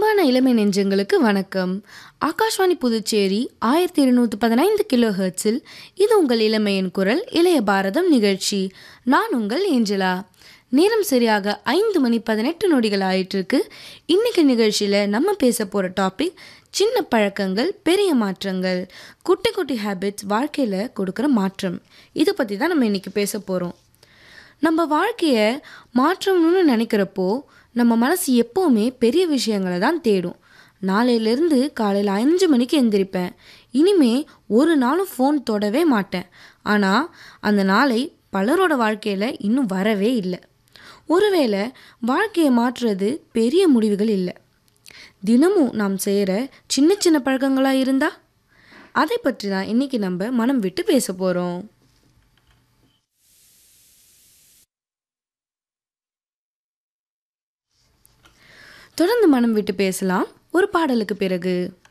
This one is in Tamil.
அன்பான இளமை நெஞ்சங்களுக்கு வணக்கம் ஆகாஷ்வாணி புதுச்சேரி ஆயிரத்தி இருநூற்றி பதினைந்து கிலோ ஹெர்ட்ஸில் இது உங்கள் இளமையின் குரல் இளைய பாரதம் நிகழ்ச்சி நான் உங்கள் ஏஞ்சலா நேரம் சரியாக ஐந்து மணி பதினெட்டு நொடிகள் ஆயிட்டிருக்கு இன்னைக்கு நிகழ்ச்சியில் நம்ம பேச போகிற டாபிக் சின்ன பழக்கங்கள் பெரிய மாற்றங்கள் குட்டி குட்டி ஹேபிட்ஸ் வாழ்க்கையில் கொடுக்குற மாற்றம் இதை பற்றி தான் நம்ம இன்னைக்கு பேச போகிறோம் நம்ம வாழ்க்கையை மாற்றணும்னு நினைக்கிறப்போ நம்ம மனசு எப்போவுமே பெரிய விஷயங்களை தான் தேடும் நாளையிலேருந்து காலையில் அஞ்சு மணிக்கு எந்திரிப்பேன் இனிமே ஒரு நாளும் ஃபோன் தொடவே மாட்டேன் ஆனால் அந்த நாளை பலரோட வாழ்க்கையில் இன்னும் வரவே இல்லை ஒருவேளை வாழ்க்கையை மாற்றுறது பெரிய முடிவுகள் இல்லை தினமும் நாம் செய்கிற சின்ன சின்ன பழக்கங்களாக இருந்தா அதை பற்றி தான் இன்னைக்கு நம்ம மனம் விட்டு பேச போகிறோம் தொடர்ந்து மனம் விட்டு பேசலாம் ஒரு பாடலுக்கு பிறகு